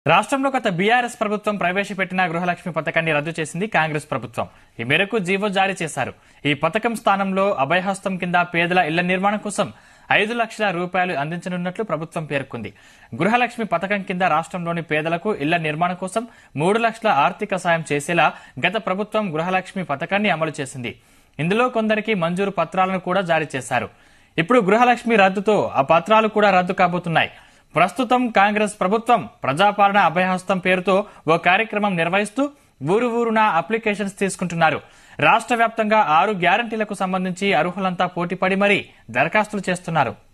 రాష్ట్రంలో గత బీఆర్ఎస్ ప్రభుత్వం ప్రవేశపెట్టిన గృహలక్ష్మి పథకాన్ని రద్దు చేసింది కాంగ్రెస్ ప్రభుత్వం ఈ మేరకు జీవో జారీ చేశారు ఈ పథకం స్థానంలో అభయహస్తం కింద పేదల ఇళ్ల నిర్మాణం కోసం ఐదు లక్షల రూపాయలు అందించనున్నట్లు ప్రభుత్వం పేర్కొంది గృహలక్ష్మి పథకం కింద రాష్ట్రంలోని పేదలకు ఇళ్ల నిర్మాణం కోసం మూడు లక్షల ఆర్థిక సాయం చేసేలా గత ప్రభుత్వం గృహలక్ష్మి పథకాన్ని అమలు చేసింది ఇందులో కొందరికి మంజూరు పత్రాలను కూడా జారీ చేశారు ఇప్పుడు గృహలక్ష్మి రద్దుతో ఆ పత్రాలు కూడా రద్దు కాబోతున్నాయి ప్రస్తుతం కాంగ్రెస్ ప్రభుత్వం ప్రజాపాలన అభయహస్తం పేరుతో ఓ కార్యక్రమం నిర్వహిస్తూ ఊరు ఊరున అప్లికేషన్స్ తీసుకుంటున్నారు రాష్ట్ర వ్యాప్తంగా ఆరు గ్యారంటీలకు సంబంధించి అర్హులంతా పోటీపడి మరీ దరఖాస్తులు చేస్తున్నారు